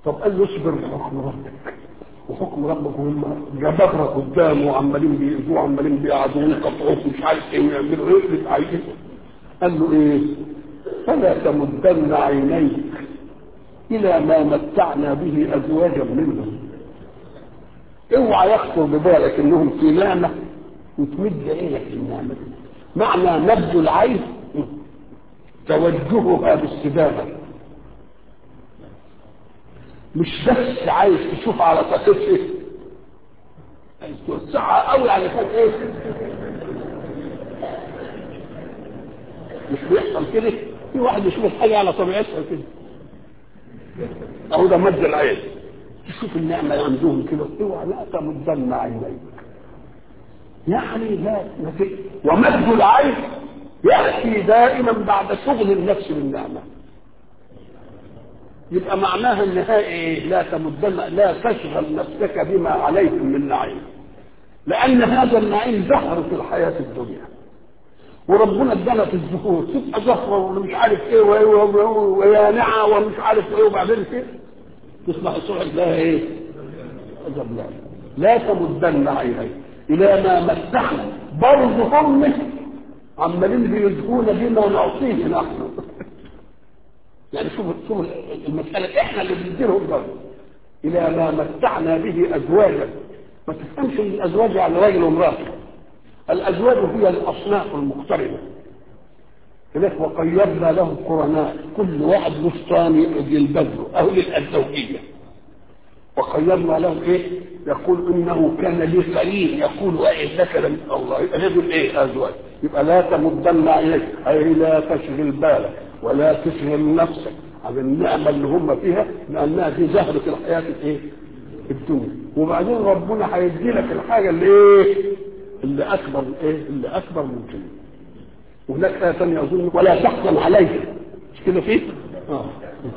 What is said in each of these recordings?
طب قال له اصبر بحكم ربك وحكم ربك هم جبابرة قدامه وعمالين بيأذوه وعمالين بيقعدوا ويقطعوه مش عارف ايه ويعملوا ايه اللي عايزين قال له ايه فلا تمدن عينيك الى ما متعنا به ازواجا منهم اوعى يخطر ببالك انهم في نعمه وتمد عينك للنعمه دي معنى مد العين توجهها باستدامه مش بس عايز تشوف على طاقتك ايه عايز توسعها قوي علشان ايه مش بيحصل كده في واحد يشوف الحاجه على طبيعتها كده اهو ده مد العين تشوف النعمه عندهم كده اوعى لا تمدن عينيك يعني لا ومد العين ياتي دائما بعد شغل النفس بالنعمه يبقى معناها النهائي ايه لا تمدن لا تشغل نفسك بما عليك من نعيم لان هذا النعيم زهر في الحياه الدنيا وربنا ادانا في الزهور تبقى زهره ومش عارف ايه ويانعه ومش عارف ايه وبعدين كده تصبح الصبح لها ايه؟ عجب لا لا تمدن عينيك الى ما متعنا برضه هم عمالين بيزهون بما نعطيه نحن يعني شوف شوف المساله احنا اللي بنديرهم برضه الى ما متعنا به ازواجا ما تفهمش ان الازواج يعني راجل وامراه الازواج هي الاصناف المقتربه هناك وقيضنا لهم قرناء كل واحد بستان للبذل او للزوجيه وقيضنا لهم ايه يقول انه كان لي قرين يقول ايه لك لم الله يبقى يقول ايه ازواج يبقى لا تمدن عينيك اي لا تشغل بالك ولا تشغل نفسك عن النعمه اللي هم فيها لانها في زهره الحياه الايه الدنيا وبعدين ربنا هيدي لك الحاجه اللي ايه اللي اكبر ايه اللي اكبر من كده وهناك آية ثانية أظن ولا تحزن عليه مش كده فيه؟ آه.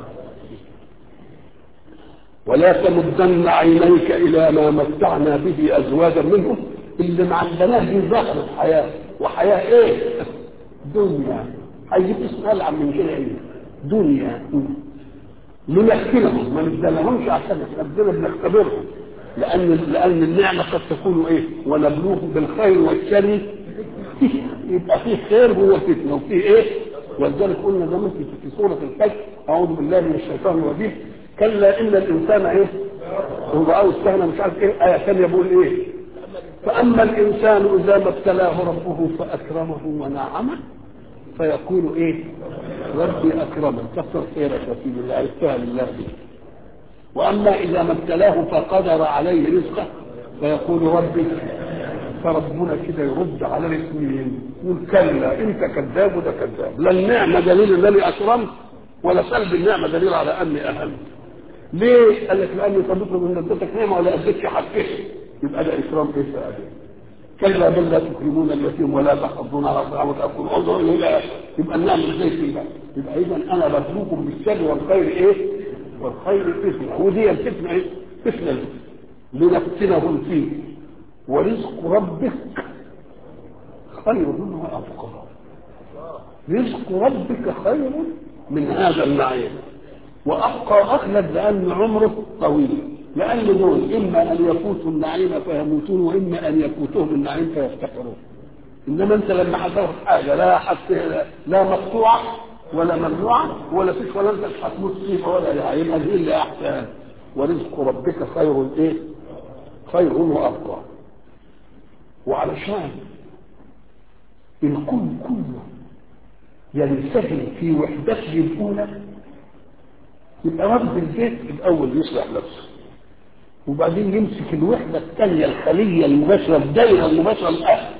ولا تمدن عينيك إلى ما متعنا به أزواجا منهم اللي ما عندناش دي ظهر الحياة وحياة إيه؟ دنيا هيجيب اسم ألعب من كده إيه؟ دنيا لنفتنهم ما ندلهمش عشان احنا بدنا بنختبرهم لأن لأن النعمة قد تكون إيه؟ ونبلوهم بالخير والشر يبقى فيه خير جوه فتنه وفيه ايه؟ ولذلك قلنا زمان في في سوره الفجر اعوذ بالله من الشيطان الرجيم كلا ان الانسان ايه؟ هو رآه استهنى مش عارف ايه ايه ثانيه بيقول ايه؟ فاما الانسان اذا ما ابتلاه ربه فاكرمه ونعمه فيقول ايه؟ ربي اكرمن كثر خيرك يا سيدي الله عرفتها لله دي واما اذا ما ابتلاه فقدر عليه رزقه فيقول ربي فربنا كده يرد على الاثنين يقول كلا انت كذاب وده كذاب لا النعمه دليل انني اكرمت ولا سلب النعمه دليل على اني اهم ليه؟ قال لك لاني تطلب من اديتك نعمه ولا اديتش حقها يبقى ده اكرام ايه بقى كلا بل لا تكرمون اليتيم ولا تحضون على الطعام وتاكلون انظروا الى يبقى النعمه زي كده يبقى اذا انا بتلوكم بالشر والخير ايه؟ والخير فتنه ودي الفتنه ايه؟ فتنه لنفتنهم فيه ورزق ربك خير وابقى رزق ربك خير من هذا النعيم وابقى اخلد لان عمره طويل لان دول اما ان يفوتوا النعيم فيموتون واما ان يفوتهم النعيم فيفتقرون انما انت لما هتاخد حاجه لا حتى لا مقطوعه ولا ممنوعه ولا فيش ولا انت مش هتموت فيها ولا يبقى هذه اللي احسن ورزق ربك خير ايه؟ خير وابقى وعلشان الكون كله ينسجم في وحدته الاولى يبقى رب البيت الاول يصلح نفسه وبعدين يمسك الوحده الثانيه الخليه المباشره الدائره المباشره الاهل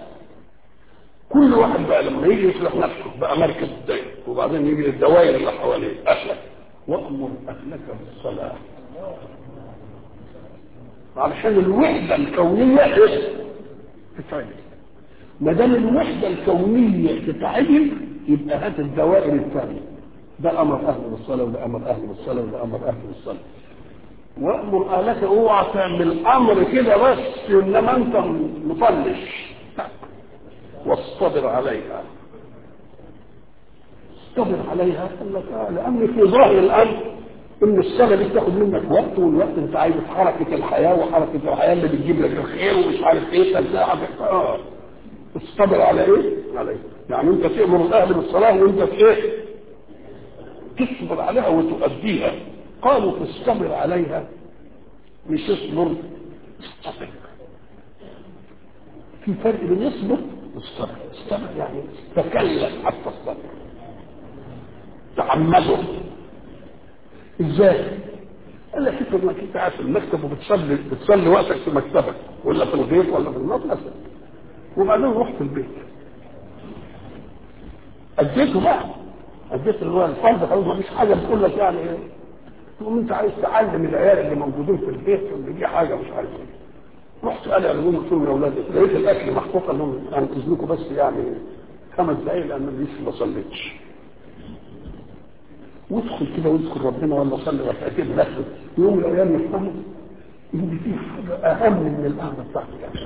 كل واحد بقى لما يجي يصلح نفسه بقى مركز الدائره وبعدين يجي الدوائر اللي حواليه اهلك وامر اهلك بالصلاه علشان الوحده الكونيه ايه؟ تتعمل ما دام الوحده الكونيه تتعمل يبقى هات الدوائر الثانيه ده امر اهل بالصلاه وده امر اهل بالصلاه وده امر اهل بالصلاه وامر اهلك اوعى تعمل امر كده بس انما انت مطنش واصطبر عليها اصطبر عليها قال لك آه لان في ظاهر الامر ان الصلاه دي بتاخد منك وقت والوقت انت عايز حركه الحياه وحركه الحياه اللي بتجيب لك الخير ومش عارف ايه فازاي اه تصطبر على ايه؟ على ايه؟ يعني انت تامر الاهل بالصلاه وانت في ايه؟ تصبر عليها وتؤديها قالوا تصطبر عليها مش اصبر اصطبر في فرق بين يصبر والصبر الصبر يعني تكلم حتى الصبر تعمده ازاي؟ قال لك انت انك انت قاعد في المكتب وبتصلي بتصلي وقتك في مكتبك ولا في البيت ولا في المطلس وبعدين رحت البيت اديته بقى اديت اللي هو الفرد خلاص مفيش حاجه بتقول لك يعني ايه تقوم انت عايز تعلم العيال اللي موجودين في البيت ان دي حاجه مش عارف ايه رحت قال يا ابوهم قلت لهم يا اولاد لقيت الاكل محطوط قال لهم يعني اذنكم بس يعني خمس دقايق لان لسه ما صليتش وادخل كده واذكر ربنا ولا صلي ركعتين بس يوم من الايام يفهموا ان في حاجه اهم من القعده بتاعتك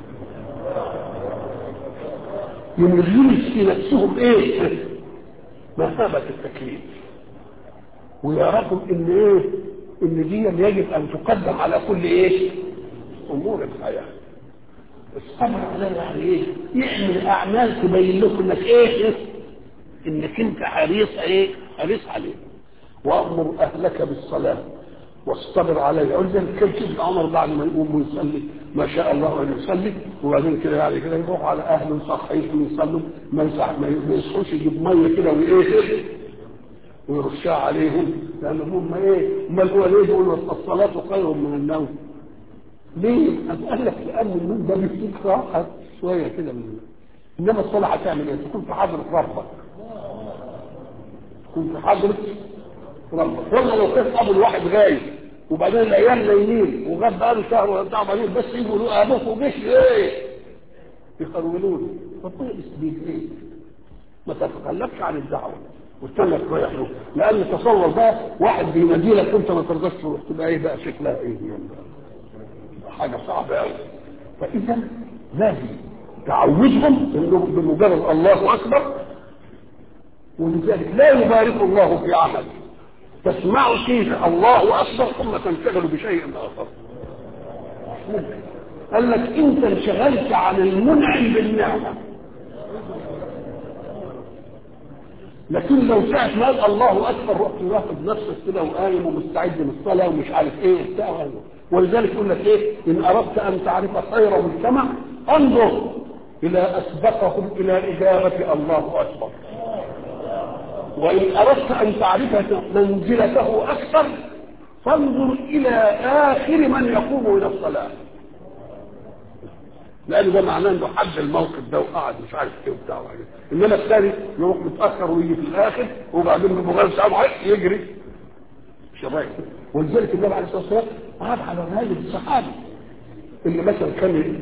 يمرون في نفسهم ايه؟ مهابة التكليف ويعرفوا ان ايه؟ ان دي يجب ان تقدم على كل ايه؟ امور الحياه الصبر عليها يعني ايه؟ يعمل اعمال تبين لكم انك ايه؟ انك انت حريص ايه؟ حريص عليه وامر اهلك بالصلاه واصطبر عليها ولذلك كم سيدنا عمر بعد ما يقوم ويصلي ما شاء الله ان يصلي وبعدين كده يعني كده يروح على اهله يصحيهم ويصلوا ما يصح ما يصحوش يجيب ميه كده وايه ويرشها عليهم لان هم ايه امال هو ليه بيقول الصلاه خير من النوم ليه؟ قال لك لان النوم ده بيديك راحه شويه كده من انما الصلاه هتعمل ايه؟ تكون في حضره ربك تكون في حضره ربك ولا لو كان ابو الواحد غايب وبعدين الايام نايمين وغاب بقاله شهر ولا بتاع بعدين بس يجوا يقولوا ابوك وجيش ايه؟ يخرولون ربنا يسبيك ايه؟ ما تتخلفش عن الدعوه واستنى تريح له لان تصور بقى واحد بينادي لك انت ما ترضاش تروح تبقى ايه بقى شكلها ايه؟ حاجه صعبه قوي فاذا لازم تعودهم انهم بمجرد الله اكبر ولذلك لا يبارك الله في عمل تسمعوا فيه الله اكبر ثم تنشغلوا بشيء اخر قال لك انت انشغلت عن المنعم بالنعمه لكن لو ساعة ما قال الله اكبر رحت واخد نفسك كده وقايم ومستعد للصلاه ومش عارف ايه وبتاع ولذلك يقول لك ايه ان اردت ان تعرف خير مجتمع انظر الى اسبقهم الى اجابه الله اكبر وإن أردت أن تعرف منزلته أكثر فانظر إلى آخر من يقوم إلى الصلاة لأن ده معناه إنه حد الموقف ده وقعد مش عارف إيه وبتاع إنما الثاني يروح متأخر ويجي في الآخر وبعدين بمغير ساعة يجري شباب ولذلك النبي عليه الصلاة والسلام قعد على هذا الصحابي اللي مثلا كان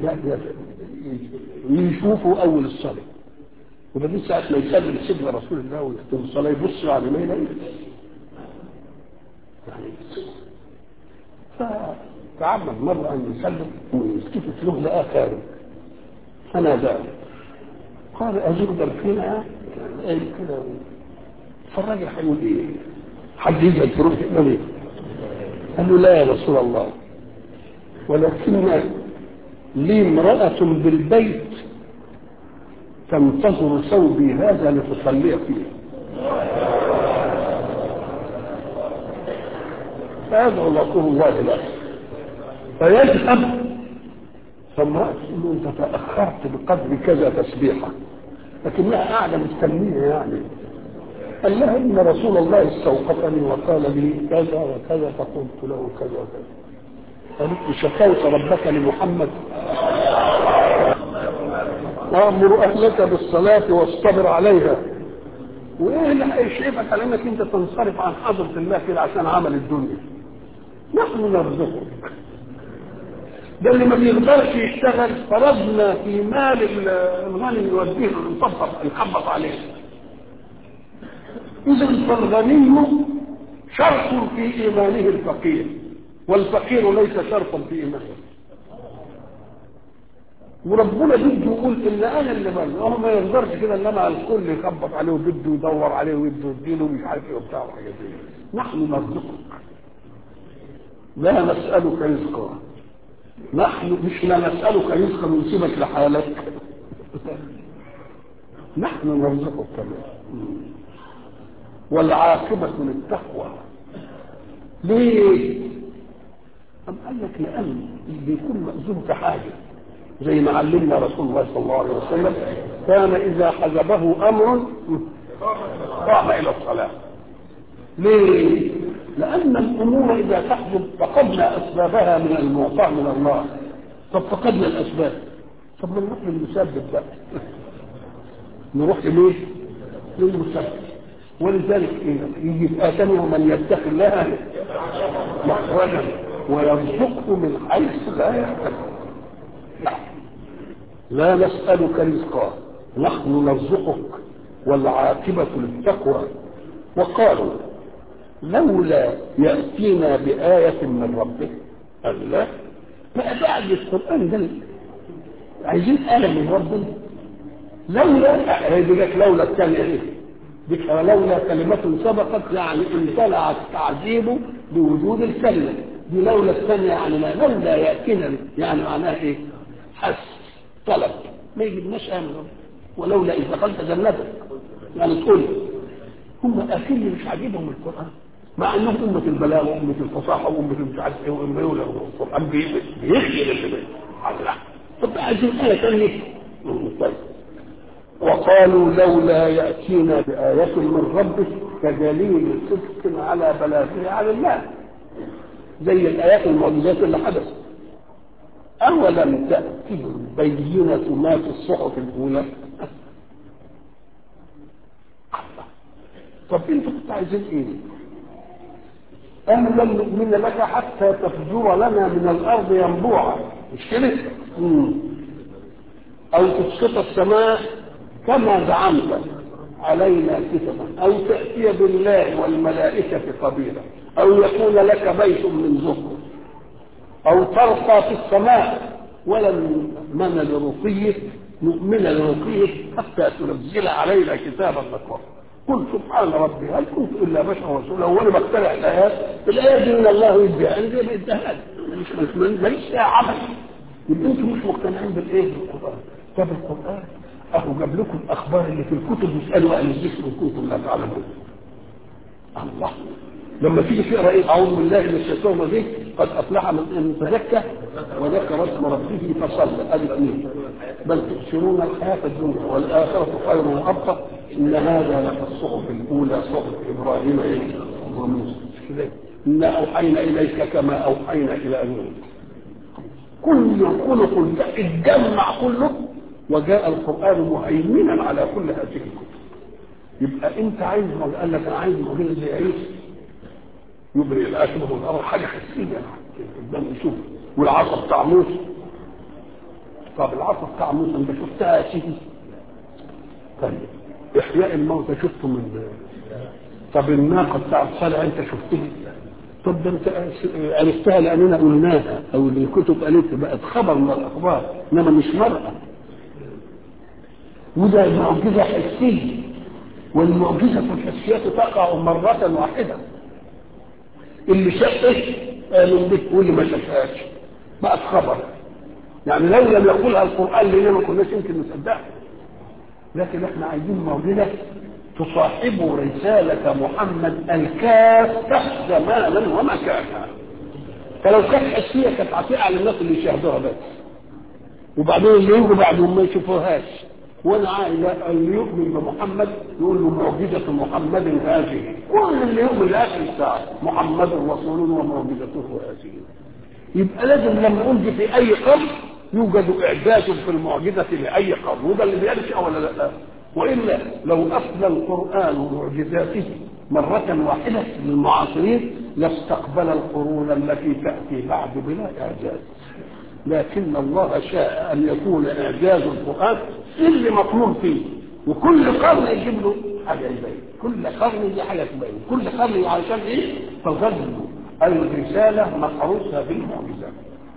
يشوفوا أول الصلاة وبعدين ساعة ما يسلم سيدنا رسول الله ويختم الصلاة يبص يعني ما يلاقيش يعني فتعمد مرة أن يسلم ويلتفت له لقاه خارج فناداه قال أزيد الفينا قال كده فالراجل هيقول إيه؟ حد يزعل في روح النبي قال له لا يا رسول الله ولكن لي امرأة بالبيت تنتظر ثوبي هذا لتصلي فيه فيدعو رسول الله له فيذهب فامرأة تقول له انت تأخرت بقدر كذا تسبيحة لكنها قاعدة مستنية يعني قال لها ان رسول الله استوقفني وقال لي كذا وكذا فقلت له كذا وكذا قالت له شكوت ربك لمحمد وامر اهلك بالصلاه واصطبر عليها وايه اللي هيشرفك على انك انت تنصرف عن حضره الله كده عشان عمل الدنيا نحن نرزقك ده اللي ما بيقدرش يشتغل فرضنا في مال الغني يوديه نطبط نخبط عليه اذا فالغني شرط في ايمانه الفقير والفقير ليس شرطا في ايمانه وربنا بده يقول ان انا اللي مال هو ما يقدرش كده انما الكل يخبط عليه وبده يدور عليه وبده يديله مش عارف ايه وبتاع وحاجات زي نحن نرزقك لا نسألك رزقا نحن مش لا نسألك رزقا ونسيبك لحالك نحن نرزقك كمان والعاقبة للتقوى ليه؟ أم قال لك لأن بيكون مأذون في حاجة زي ما علمنا رسول الله صلى الله عليه وسلم كان إذا حجبه أمر قام إلى الصلاة ليه؟ لأن الأمور إذا تحجب فقدنا أسبابها من المعطاء من الله طب فقدنا الأسباب طب نروح للمسبب بقى نروح لمين؟ للمسبب ولذلك إيه؟ يجي آتاني ومن يتق الله مخرجا ويرزقه من حيث لا يحتسب لا نسألك رزقا نحن نرزقك والعاقبة للتقوى وقالوا لولا يأتينا بآية من ربه قال لا ما بعد القرآن ده عايزين آية من ربنا لولا هي دي لك لولا الثانية ايه؟ دي لولا كلمة سبقت يعني امتنع التعذيب بوجود الكلمة دي لولا الثانية يعني ما لولا يأتينا يعني معناها ايه؟ حس طلب ما يجيبناش آية من ربنا ولولا إذ دخلت جنتك يعني تقول هم اكيد مش عاجبهم القران مع انهم امه البلاغه وامه الفصاحه وامه مش عارف ايه وامه ايه القران بيحيي الشباب الله طب عايزين ايه ثانيه طيب وقالوا لولا ياتينا بايه من ربه كدليل صدق على بلاغه على الله زي الايات المعجزات اللي حدثت اولم تاتهم بينه ما في الصحف الاولى طب انتوا كنتوا عايزين ايه؟ أم لم نؤمن لك حتى تفجر لنا من الأرض ينبوعا مش كده؟ أو تسقط السماء كما زعمت علينا كتبا أو تأتي بالله والملائكة قبيلا أو يكون لك بيت من زخرف أو ترقى في السماء ولن نؤمن لرقيك نؤمن لرقيك حتى تنزل علينا كتابا نقرأه قل سبحان ربي هل كنت الا بشر رسولا وانا بقترح الايات الايات دي من الله يديها انا زي ما اداها مش مش ماليش فيها عمل يبقى انتم مش مقتنعين بالايه بالقران طب القران اهو جاب لكم الاخبار اللي في الكتب يسالوا عن الذكر ان كنتم لا تعلمون الله لما تيجي تقرا ايه اعوذ بالله من الشيطان الرجيم قد افلح من تزكى وذكر اسم ربه فصلى ادي اثنين بل تؤثرون الحياه الدنيا والاخره خير وابقى ان هذا لفي الصحف الاولى صحف ابراهيم وموسى انا اوحينا اليك كما اوحينا الى نوح كل خلق اتجمع كله وجاء القران مهيمنا على كل هذه الكتب يبقى انت عايز قال لك انا عايز معجزه زي عيسى يبرئ الاشبه والارض حاجه حسيه قدام نشوف والعصا بتاع موسى طب العصا بتاع موسى انت شفتها يا سيدي طيب احياء الموتى شفته من طب الناقه بتاع صالح انت شفتها طب ده انت عرفتها لاننا قلناها او اللي الكتب قالت بقت خبر من الاخبار انما مش مرأة وده معجزه حسيه والمعجزه الحسيه تقع مره واحده اللي شافه آمن به واللي ما شافهاش بقت خبر يعني لو لم يقولها القرآن لنا ما كناش يمكن نصدقها لكن احنا عايزين معجزة تصاحب رسالة محمد الكافة زمانا ومكانا فلو كانت حسية كانت عطيئة على الناس اللي يشاهدوها بس وبعدين اللي يجوا بعدهم ما يشوفوهاش وانا عايز اللي يؤمن بمحمد يقول له معجزة محمد هذه كل اللي يؤمن لاخر الساعة محمد رسول ومعجزته هذه يبقى لازم لما نقول في اي قرن يوجد اعجاز في المعجزة لاي قرن وده اللي بيرجع ولا لا والا لو افنى القران معجزاته مرة واحدة للمعاصرين لاستقبل القرون التي تأتي بعد بلا إعجاز لكن الله شاء أن يكون إعجاز القرآن اللي مطلوب فيه وكل قرن يجيب له حاجة يبين كل قرن يجي حاجة تبين كل قرن علشان إيه فالغزو الرسالة مقروسة بالمعجزات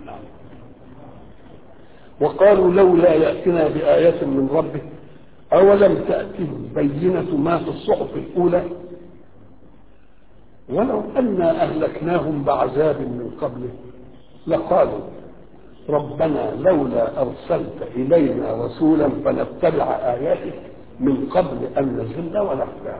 وقالوا لولا يأتنا بآية من ربه أولم تأتهم بينة ما في الصحف الأولى ولو أنا أهلكناهم بعذاب من قبله لقالوا ربنا لولا أرسلت إلينا رسولا فنتبع آياتك من قبل أن نزل ونخزى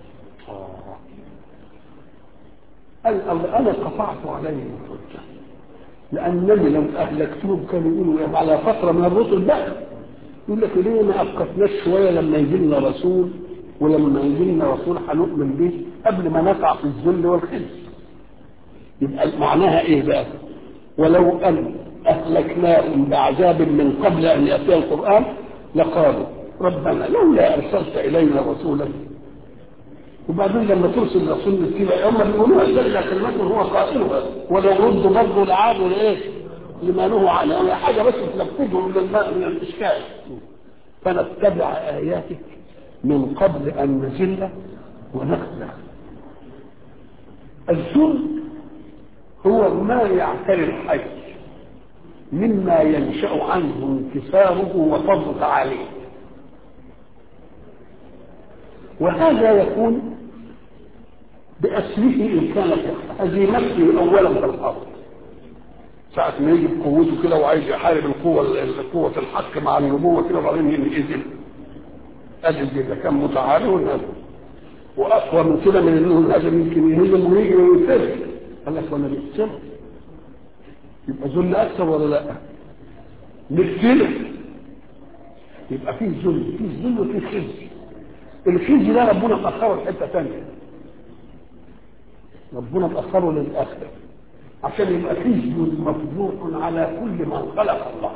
أنا قطعت عليهم الحجة لأنني لو أهلكتهم كانوا يقولوا على فترة من الرسل بقى يقول لك ليه ما أبقتناش شوية لما يجي لنا رسول ولما يجي لنا رسول هنؤمن به قبل ما نقع في الذل والخزي يبقى معناها ايه بقى ولو ان اهلكناهم بعذاب من قبل ان ياتي القران لقالوا ربنا لولا ارسلت الينا رسولا وبعدين لما ترسل رسول كده هم بيقولوها الا كلمه هو قائلها ولو ردوا برضه لعادوا لايه؟ لما نهوا عنه حاجه بس تلفتهم من الماء من الاشكال فنتبع اياتك من قبل ان نزل ونخزى الذل هو ما يعتري الحي مما ينشا عنه انكساره وفضل تعاليه وهذا يكون بأسره إن كانت هزيمته أولا في الأرض ساعة ما يجي بقوته كده وعايز يحارب القوة قوة الحق مع النبوة كده وبعدين ينهزم أجل إذا كان متعالي والنبي وأقوى من كده من إنه النبي يمكن يهزم ويجي وينفرد قال لك وأنا بيقسم يبقى ذل أكثر ولا لا؟ نقتله يبقى فيه ذل فيه ذل وفيه خزي الخزي ده ربنا مأخره لحتة تانية ربنا مأخره للآخرة عشان يبقى خزي مفضوح على كل من خلق الله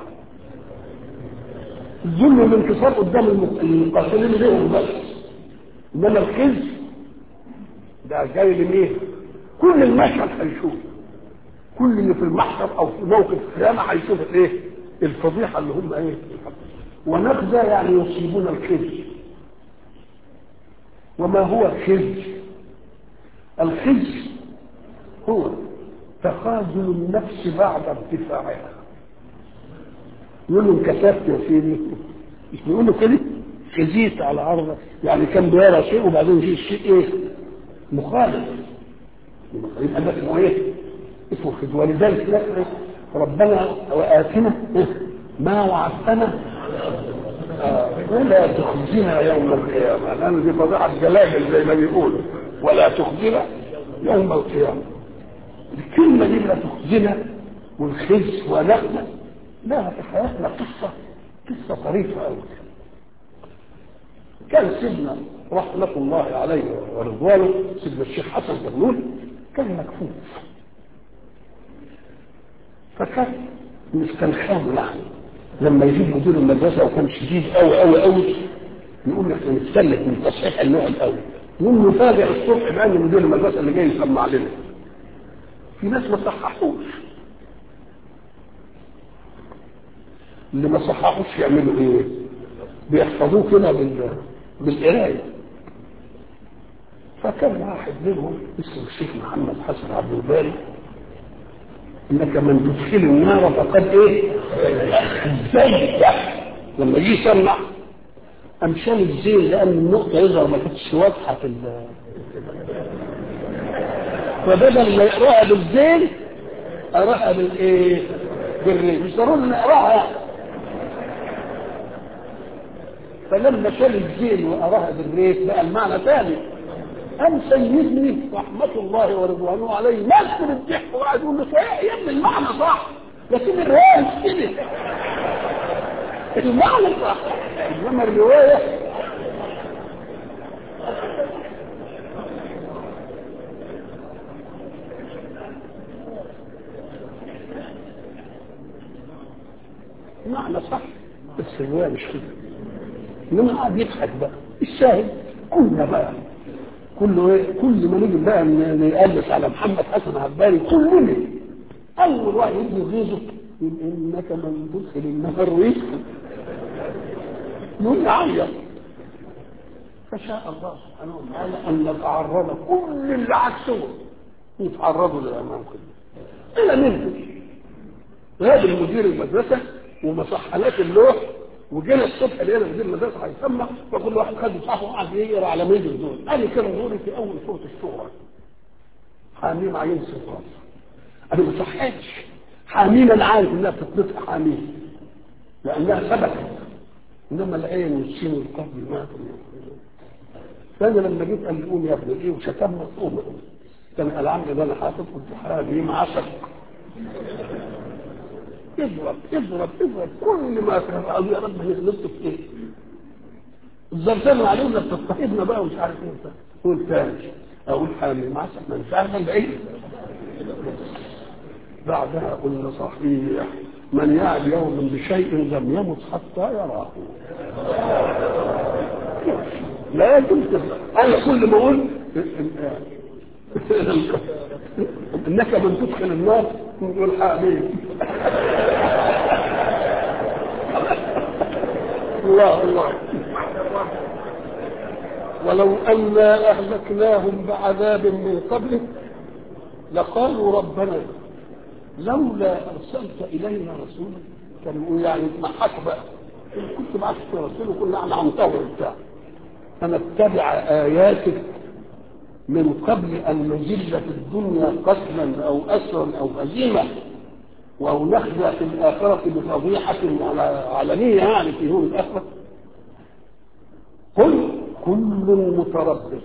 الذل والانكسار قدام المقاتلين لهم بس انما الخزي ده جاي لمين؟ كل المشهد هيشوف كل اللي في المحشر او في موقف القيامه هيشوف الايه؟ الفضيحه اللي هم ايه؟ ونخزى يعني يصيبون الخزي وما هو الخزي؟ الخزي هو تخاذل النفس بعد ارتفاعها يقول له انكسرت يا سيدي مش بيقول له كده خزيت على عرضك يعني كان بيرى شيء وبعدين يجي شيء ايه مخالف يبقى ده اسمه ايه اسمه خزي ولذلك ربنا واتنا ما وعدتنا آه. ولا تخزنا يوم القيامة لأن دي فضيحة جلاجل زي ما بيقولوا ولا تخزنا يوم القيامة الكلمة دي لا تخزنا والخزي ونخزة لها في حياتنا قصة قصة طريفة أوي كان سيدنا رحمة الله عليه ورضوانه سيدنا الشيخ حسن بنون كان مكفوف فكان مستنخان يعني لما يجيب مدير المدرسة وكان شديد أوي أوي أوي يقول احنا نتسلك من تصحيح النوع الأول يقوم نفاجئ الصبح بأن مدير المدرسة اللي جاي يسمع لنا في ناس ما صححوش اللي ما صححوش يعملوا ايه بيحفظوه كده بال... بالقرايه فكان واحد منهم اسمه الشيخ محمد حسن عبد الباري انك من تدخل النار فقد ايه ازاي لما يجي يسمع قام شال الزين لان النقطه يظهر ما كانتش واضحه في ال فبدل ما يقراها بالزين قراها بالايه بالري مش ضروري نقراها فلما شال الزين وقراها بالريت بقى المعنى ثاني قام سيدني رحمة الله ورضوانه عليه مثل الضحك وقعد يقول له صحيح يا ابني المعنى صح لكن الرواية مش كده المعنى صح انما الرواية معنى صح بس الرواية مش كده انما قاعد يضحك بقى الشاهد كلنا بقى كله ايه كل ما نيجي بقى نقلس على محمد حسن عباري كلنا اول واحد يجي يغيظه يقول انك من تدخل النهر ويسكن يقول يعيط فشاء الله سبحانه وتعالى ان نتعرض كل اللي عكسه يتعرضوا للامام كله الا منه غاب المدير المدرسه وما صحناش اللوح وجينا الصبح لقينا مدير المدرسه هيسمع فكل واحد خد صاحبه وقعد يقرا على ميدو دول قال لي كانوا دوري في اول سوره الشورى حاميم عين صفات انا ما صحتش حاميم انا عارف انها بتطلق حاميم لانها ثبتت انما العين والسين والقلب ما فانا لما جيت قال لي قوم يا ابني ايه وشتمنا قوم كان العم ده انا حاطط قلت حاميم عسل اضرب اضرب اضرب كل ما تفعل يا رب غلطت في ايه الزرزان علينا بتضطهدنا بقى ومش عارف ايه قول تاني اقول حامي مع ما انت عارف العيد بعدها قلنا صحيح من يعد يوما بشيء لم يمت حتى يراه لا يمكن انا كل ما اقول انك من تدخل النار تقول حامي الله الله ولو أنا أهلكناهم بعذاب من قبله لقالوا ربنا لولا أرسلت إلينا رسولا كانوا يعني تمحكوا بقى كنت بعثت رسول وكنا احنا عنطور بتاع أنا اتبع آياتك من قبل أن نزل في الدنيا قتلا أو أسرا أو هزيمة أو نخزى في الآخرة بفضيحة علنية يعني في يوم الآخرة قل كل متربص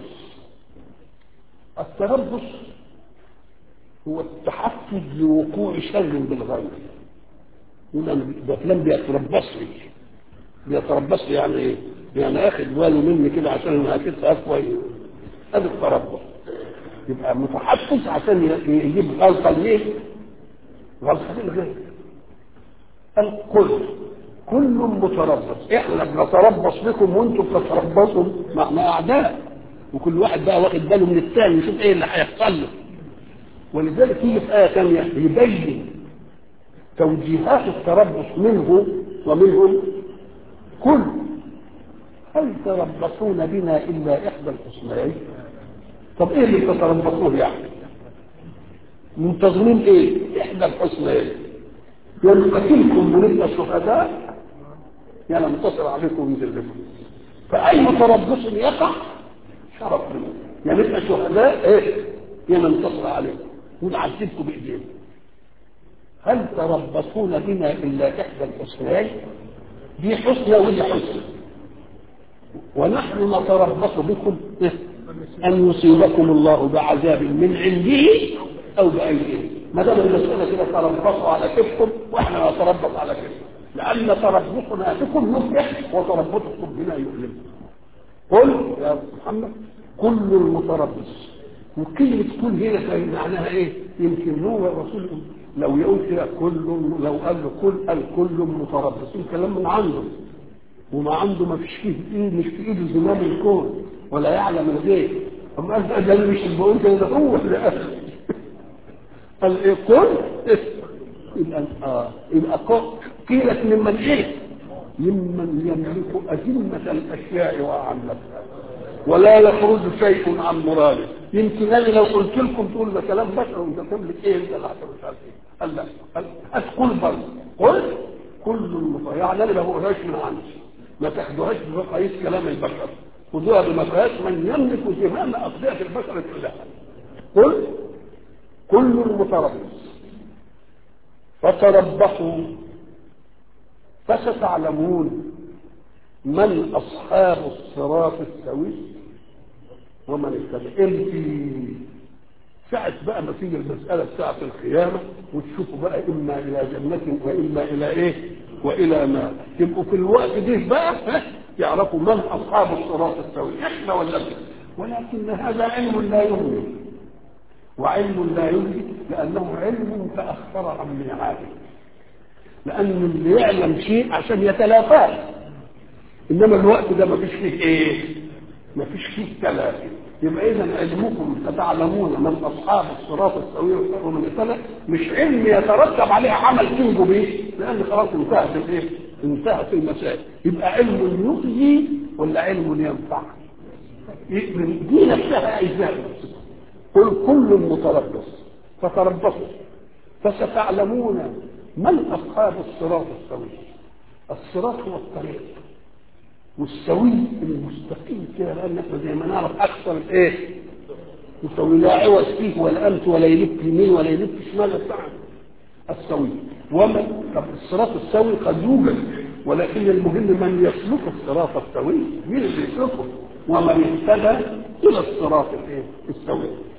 التربص هو التحفز لوقوع شر بالغير ده فلان بيتربص لي بيتربص لي يعني ايه؟ يعني اخد باله مني كده عشان انا هكذا اقوى هذا التربص يبقى متحفز عشان يجيب غلطه ليه؟ غلطه للغير القل كل متربص احنا بنتربص بكم وانتم بتتربصوا مع اعداء وكل واحد بقى واخد باله من الثاني يشوف ايه اللي هيحصل له ولذلك يجي في ايه ثانيه يبين توجيهات التربص منه ومنهم كل هل تربصون بنا الا احدى الحسنيين طب ايه اللي تتربصوه يعني منتظمين ايه احدى الحسنيين ينقتلكم ونبقى شهداء يعني ننتصر عليكم ونذلكم فأي تربص يقع شرف منه يعني نبقى شهداء ايه يعني ننتصر عليكم ونعذبكم بإيدينا هل تربصون بنا إلا إحدى الحسنيين دي حسنى ودي حسنى ونحن نتربص بكم أن يصيبكم الله بعذاب من عنده أو بأيديه ما دام المسألة كده تربصوا على كفكم واحنا نتربص على كفكم لأن تربصنا بكم يفرح وتربصكم بنا يؤلم قل يا محمد كل المتربص وكلمة كل هنا كان معناها ايه؟ يمكن هو الرسول لو يقول كده كل لو قال له كل قال كل متربص الكلام من عنده وما عنده ما فيش فيه ايد مش في ايده زمام الكون ولا يعلم الغيب اما قال ده مش بقول كده ده هو اللي قال قال ايه كل يبقى اه يبقى قيلت ممن ايه ممن يملك أزمة الأشياء وأعمتها ولا يخرج شيء عن مراده يمكن انا لو قلت لكم تقول ده كلام بشر وانت تملك ايه انت اللي مش عارف ايه قال لا قال قل برضه قل كل المطيع يعني انا ما بقولهاش من عندي ما تاخدوهاش بمقاييس كلام البشر خذوها بمقاييس من يملك زمام اقضيه البشر كلها قل كل متربص فتربصوا فستعلمون من اصحاب الصراط السوي ومن اتبع انت ساعة بقى ما تيجي المسألة ساعة القيامة وتشوفوا بقى إما إلى جنة وإما إلى إيه؟ وإلى ما يبقوا في الوقت ده بقى يعرفوا من أصحاب الصراط السوي إحنا ولا إحنا ولكن هذا علم لا يغني وعلم لا يغني لأنه علم تأخر عن ميعاده لأن اللي يعلم شيء عشان يتلافاه إنما الوقت ده ما فيش فيه إيه؟ ما فيش فيه تلافي يبقى إذا علمكم ستعلمون من أصحاب الصراط السوي ومن السنة مش علم يترتب عليه عمل تنجو به لأن خلاص انتهت الإيه؟ انتهت المسائل يبقى علم يؤذي ولا علم ينفع؟ دي نفسها إزاي؟ قل كل متربص فتربصوا فستعلمون من أصحاب الصراط السوي الصراط هو الطريق والسوي المستقيم كده لأن احنا زي ما نعرف أكثر الإيه يسوي لا عوج فيه ولا أمت ولا يلف يمين ولا يلف شمال الصعب السوي ومن طب الصراط السوي قد يوجد ولكن المهم من يسلك الصراط السوي مين اللي يسلكه ومن اهتدى الى الصراط الايه السوي